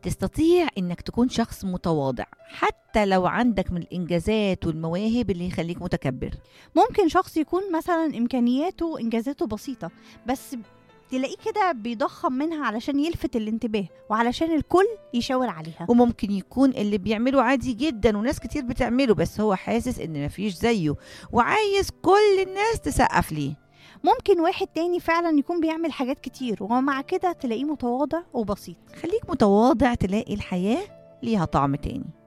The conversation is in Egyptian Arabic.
تستطيع انك تكون شخص متواضع حتى لو عندك من الانجازات والمواهب اللي يخليك متكبر ممكن شخص يكون مثلا امكانياته وانجازاته بسيطه بس تلاقيه كده بيضخم منها علشان يلفت الانتباه وعلشان الكل يشاور عليها وممكن يكون اللي بيعمله عادي جدا وناس كتير بتعمله بس هو حاسس ان مفيش زيه وعايز كل الناس تسقف ليه ممكن واحد تاني فعلا يكون بيعمل حاجات كتير ومع كده تلاقيه متواضع وبسيط خليك متواضع تلاقي الحياة ليها طعم تاني